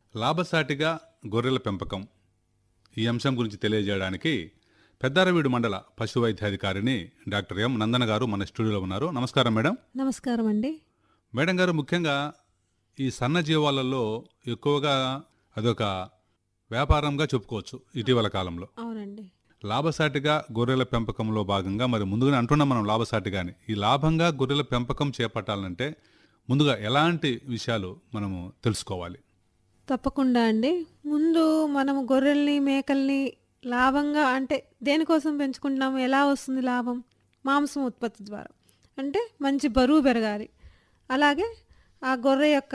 లాభసాటిగా గొర్రెల పెంపకం ఈ అంశం గురించి తెలియజేయడానికి పెద్దారవీడు మండల పశు వైద్యాధికారిని డాక్టర్ ఎం నందన గారు మన స్టూడియోలో ఉన్నారు నమస్కారం మేడం నమస్కారం అండి మేడం గారు ముఖ్యంగా ఈ సన్న జీవాలలో ఎక్కువగా అదొక వ్యాపారంగా చెప్పుకోవచ్చు ఇటీవల కాలంలో అవునండి లాభసాటిగా గొర్రెల పెంపకంలో భాగంగా మరి ముందుగానే అంటున్నాం మనం లాభసాటిగాని ఈ లాభంగా గొర్రెల పెంపకం చేపట్టాలంటే ముందుగా ఎలాంటి విషయాలు మనము తెలుసుకోవాలి తప్పకుండా అండి ముందు మనము గొర్రెల్ని మేకల్ని లాభంగా అంటే దేనికోసం పెంచుకుంటున్నాము ఎలా వస్తుంది లాభం మాంసం ఉత్పత్తి ద్వారా అంటే మంచి బరువు పెరగాలి అలాగే ఆ గొర్రె యొక్క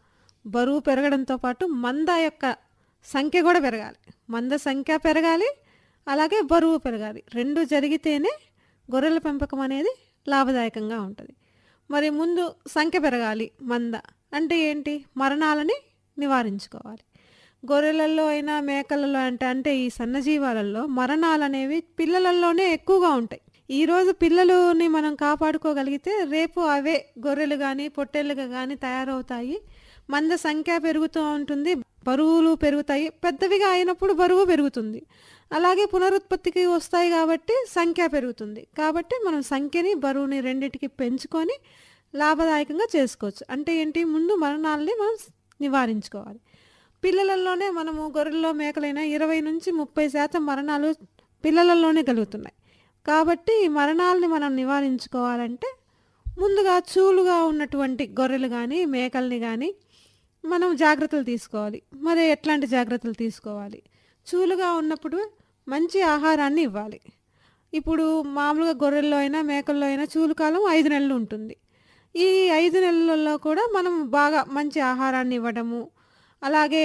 బరువు పెరగడంతో పాటు మంద యొక్క సంఖ్య కూడా పెరగాలి మంద సంఖ్య పెరగాలి అలాగే బరువు పెరగాలి రెండు జరిగితేనే గొర్రెల పెంపకం అనేది లాభదాయకంగా ఉంటుంది మరి ముందు సంఖ్య పెరగాలి మంద అంటే ఏంటి మరణాలని నివారించుకోవాలి గొర్రెలలో అయినా మేకలలో అంటే అంటే ఈ సన్నజీవాలలో మరణాలు అనేవి పిల్లలలోనే ఎక్కువగా ఉంటాయి ఈ రోజు పిల్లలని మనం కాపాడుకోగలిగితే రేపు అవే గొర్రెలు కానీ పొట్టేళ్ళుగా కానీ తయారవుతాయి మంద సంఖ్య పెరుగుతూ ఉంటుంది బరువులు పెరుగుతాయి పెద్దవిగా అయినప్పుడు బరువు పెరుగుతుంది అలాగే పునరుత్పత్తికి వస్తాయి కాబట్టి సంఖ్య పెరుగుతుంది కాబట్టి మనం సంఖ్యని బరువుని రెండింటికి పెంచుకొని లాభదాయకంగా చేసుకోవచ్చు అంటే ఏంటి ముందు మరణాలని మనం నివారించుకోవాలి పిల్లలలోనే మనము గొర్రెల్లో మేకలైన ఇరవై నుంచి ముప్పై శాతం మరణాలు పిల్లలలోనే కలుగుతున్నాయి కాబట్టి ఈ మరణాలని మనం నివారించుకోవాలంటే ముందుగా చూలుగా ఉన్నటువంటి గొర్రెలు కానీ మేకల్ని కానీ మనం జాగ్రత్తలు తీసుకోవాలి మరి ఎట్లాంటి జాగ్రత్తలు తీసుకోవాలి చూలుగా ఉన్నప్పుడు మంచి ఆహారాన్ని ఇవ్వాలి ఇప్పుడు మామూలుగా గొర్రెల్లో అయినా మేకల్లో అయినా చూలు కాలం ఐదు నెలలు ఉంటుంది ఈ ఐదు నెలల్లో కూడా మనం బాగా మంచి ఆహారాన్ని ఇవ్వడము అలాగే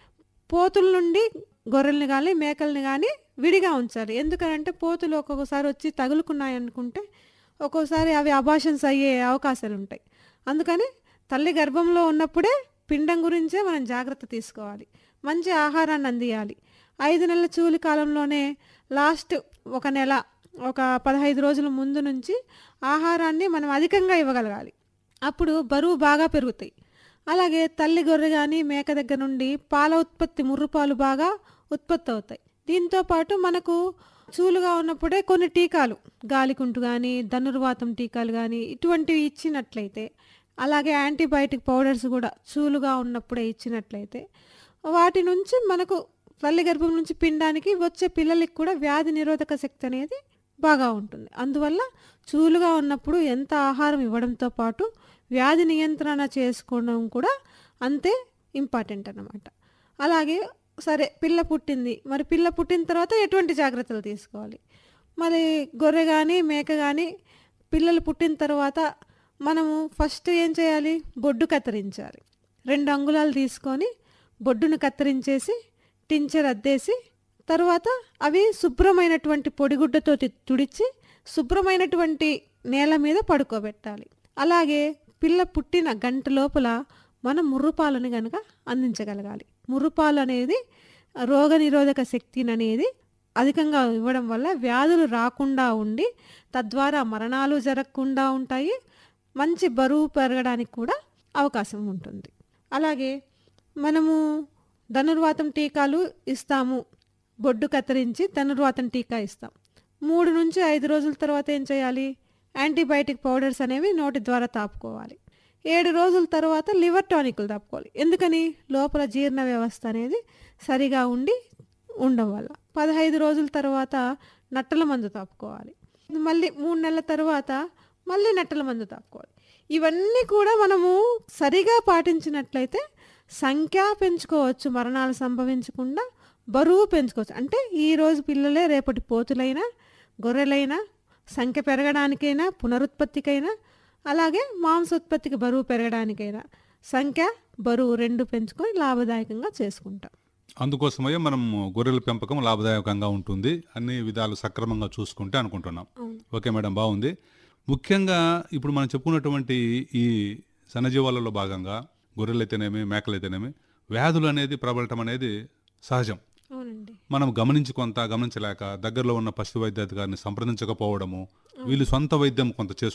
పోతుల నుండి గొర్రెల్ని కానీ మేకల్ని కానీ విడిగా ఉంచాలి ఎందుకంటే పోతులు ఒక్కొక్కసారి వచ్చి తగులుకున్నాయి అనుకుంటే ఒక్కోసారి అవి అబాషన్స్ అయ్యే అవకాశాలు ఉంటాయి అందుకని తల్లి గర్భంలో ఉన్నప్పుడే పిండం గురించే మనం జాగ్రత్త తీసుకోవాలి మంచి ఆహారాన్ని అందియాలి ఐదు నెలల చూలి కాలంలోనే లాస్ట్ ఒక నెల ఒక పదహైదు రోజుల ముందు నుంచి ఆహారాన్ని మనం అధికంగా ఇవ్వగలగాలి అప్పుడు బరువు బాగా పెరుగుతాయి అలాగే తల్లి గొర్రె కానీ మేక దగ్గర నుండి పాల ఉత్పత్తి ముర్రుపాలు బాగా ఉత్పత్తి అవుతాయి దీంతో పాటు మనకు చూలుగా ఉన్నప్పుడే కొన్ని టీకాలు గాలికుంటు కానీ ధనుర్వాతం టీకాలు కానీ ఇటువంటివి ఇచ్చినట్లయితే అలాగే యాంటీబయాటిక్ పౌడర్స్ కూడా చూలుగా ఉన్నప్పుడే ఇచ్చినట్లయితే వాటి నుంచి మనకు తల్లి గర్భం నుంచి పిండానికి వచ్చే పిల్లలకి కూడా వ్యాధి నిరోధక శక్తి అనేది బాగా ఉంటుంది అందువల్ల చూలుగా ఉన్నప్పుడు ఎంత ఆహారం ఇవ్వడంతో పాటు వ్యాధి నియంత్రణ చేసుకోవడం కూడా అంతే ఇంపార్టెంట్ అన్నమాట అలాగే సరే పిల్ల పుట్టింది మరి పిల్ల పుట్టిన తర్వాత ఎటువంటి జాగ్రత్తలు తీసుకోవాలి మరి గొర్రె కానీ మేక కానీ పిల్లలు పుట్టిన తర్వాత మనము ఫస్ట్ ఏం చేయాలి బొడ్డు కత్తిరించాలి రెండు అంగుళాలు తీసుకొని బొడ్డును కత్తిరించేసి టించర్ అద్దేసి తర్వాత అవి శుభ్రమైనటువంటి పొడిగుడ్డతో తి- తుడిచి శుభ్రమైనటువంటి నేల మీద పడుకోబెట్టాలి అలాగే పిల్ల పుట్టిన గంట లోపల మనం ముర్రుపాలని కనుక అందించగలగాలి ముర్రుపాలు అనేది రోగ నిరోధక శక్తిని అనేది అధికంగా ఇవ్వడం వల్ల వ్యాధులు రాకుండా ఉండి తద్వారా మరణాలు జరగకుండా ఉంటాయి మంచి బరువు పెరగడానికి కూడా అవకాశం ఉంటుంది అలాగే మనము ధనుర్వాతం టీకాలు ఇస్తాము బొడ్డు కత్తిరించి ధనుర్వాతం టీకా ఇస్తాం మూడు నుంచి ఐదు రోజుల తర్వాత ఏం చేయాలి యాంటీబయాటిక్ పౌడర్స్ అనేవి నోటి ద్వారా తాపుకోవాలి ఏడు రోజుల తర్వాత లివర్ టానిక్లు తాపుకోవాలి ఎందుకని లోపల జీర్ణ వ్యవస్థ అనేది సరిగా ఉండి ఉండడం వల్ల పదహైదు రోజుల తర్వాత నట్టల మందు తాపుకోవాలి మళ్ళీ మూడు నెలల తర్వాత మళ్ళీ నట్టల మందు తాపుకోవాలి ఇవన్నీ కూడా మనము సరిగా పాటించినట్లయితే సంఖ్య పెంచుకోవచ్చు మరణాలు సంభవించకుండా బరువు పెంచుకోవచ్చు అంటే ఈ రోజు పిల్లలే రేపటి పోతులైనా గొర్రెలైనా సంఖ్య పెరగడానికైనా పునరుత్పత్తికైనా అలాగే మాంసోత్పత్తికి బరువు పెరగడానికైనా సంఖ్య బరువు రెండు పెంచుకొని లాభదాయకంగా చేసుకుంటాం అందుకోసమయ్యే మనం గొర్రెల పెంపకం లాభదాయకంగా ఉంటుంది అన్ని విధాలు సక్రమంగా చూసుకుంటే అనుకుంటున్నాం అవును. ఓకే మేడం బాగుంది ముఖ్యంగా ఇప్పుడు మనం చెప్పుకున్నటువంటి ఈ సన్నజీవాలలో భాగంగా గొర్రెలైతేనేమి మేకలైతేనేమి వ్యాధులు అనేది ప్రబలటం అనేది సహజం అవునండి మనం గమనించి కొంత గమనించలేక దగ్గరలో ఉన్న పశు వైద్యాధికారిని సంప్రదించకపోవడము వీళ్ళు సొంత వైద్యం కొంత చేసుకుంటారు